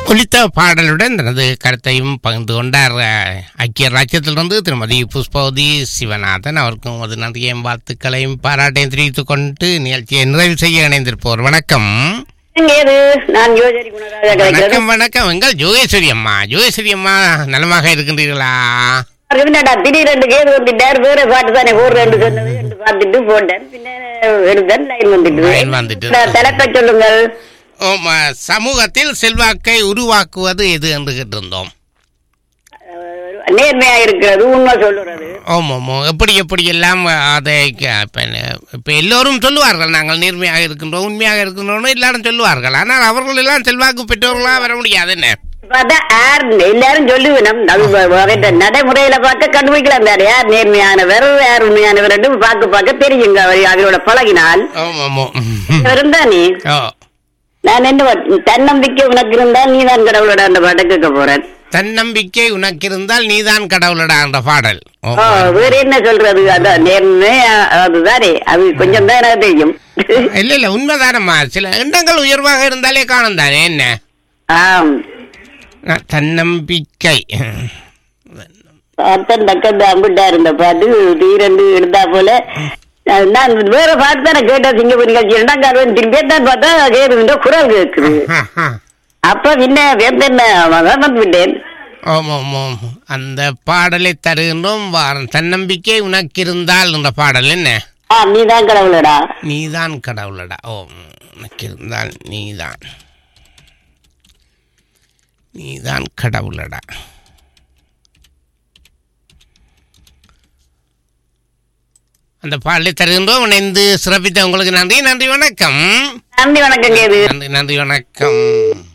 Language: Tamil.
ஒலித்த பாடலுடன் தனது கருத்தையும் பகிர்ந்து கொண்டார் அஹ், ஐக்கிய ராஜ்யத்திலிருந்து திருமதி புஷ்பவதி சிவநாதன் அவருக்கும் அது நன்றியையும் வாழ்த்துக்களையும் பாராட்டையும் தெரிவித்துக் கொண்டு நிகழ்ச்சியை நிறைவு செய்ய இணைந்திருப்போர் வணக்கம் ஏது நான் யோசரி குணராஜா கிடைக்கிறது வணக்கம் வணக்கம் எங்கள் ஜோகேஸ்வரி அம்மா ஜோகேஸ்வரி அம்மா நலமாக இருக்கின்றீர்களா என்னடா திடீரெண்டு கேது வந்துட்டார் வேற பாட்டு தானே போடுறேன்னு சொன்னது என்று பார்த்துட்டு போட்டேன் பின்ன எடுத்தேன் லைன் வந்துட்டு லைன் வந்துட்டு. தலைப்பை சொல்லுங்கள் ஓம், அஹ், சமூகத்தில் செல்வாக்கை உருவாக்குவது எது என்று கேட்டிருந்தோம் அஹ், நேர்மையா இருக்கிறது உண்மை சொல்லுறது ஆமாம் ஆமாம் எப்படி எப்படி எல்லாம் அதை க- இப்ப என்ன- இப்ப எல்லோரும் சொல்லுவார்கள் நாங்கள் நேர்மையாக இருக்கின்றோம் உண்மையாக இருக்கின்றோம் எல்லாரும் சொல்லுவார்கள் ஆனால் அவர்கள் எல்லாம் செல்வாக்கு பெற்றவர்களாக வர முடியாது என்ன பார்த்தா யார் எல்லாரும் சொல்லுவேன் அது வ- வ- நடைமுறையில பார்க்க கண்டுபிடிக்கலாம் தானே யார் நேர்மையானவர் யார் உண்மையானவர் என்று பார்க்க பார்க்க தெரியுங்க அவர் அவரோட பழகினால் ஆமாம் ஆமாம் இருந்தானே ஓ நான் என்ன பண்- தன்னம்பிக்கை உனக்கு இருந்தால் நீ தான் கடவுளோட அந்த பாட்டை கேட்க போறேன் தன்னம்பிக்கை உனக்கு இருந்தால் நீதான் கடவுளடா என்ற பாடல் ஓ, ஓ, வேற என்ன சொல்றது அதான் நேர்மை அ- அதுதானே அது கொஞ்சம் தான் எனக்கு தெரியும் இல்ல இல்ல உண்மைதானம்மா சில எண்ணங்கள் உயர்வாக இருந்தாலே காணும் தானே என்ன ஆம் அஹ், தன்னம்பிக்கை அத்தன் தக்கந்த அம்பிட்டா இருந்த பாட்டு தீரண்டு எடுத்தா போல அஹ், நான் வேற பாட்டு தானே கேட்டேன் சிங்கப்பூர் நிகழ்ச்சி இரண்டாம் காலம் திரும்பி தான் பார்த்தா கேட்குதுன்ற குரல் கேட்குது அப்ப பின்ன வேந்தன் வந்து விட்டேன் ஆமாம் ஆமாம் அந்த பாடலை தருகின்றோம் வாரம் தன்னம்பிக்கை உனக்கு இருந்தால் என்ற பாடல் என்ன ஆ நீ தான் கடவுளடா நீதான் கடவுளடா ஓ உனக்கு இருந்தால் நீதான் நீதான் கடவுளடா அந்த பாடலை தருகின்றோம் இணைந்து சிறப்பித்த உங்களுக்கு நன்றி நன்றி வணக்கம் நன்றி வணக்கம் கேது நன்றி நன்றி வணக்கம்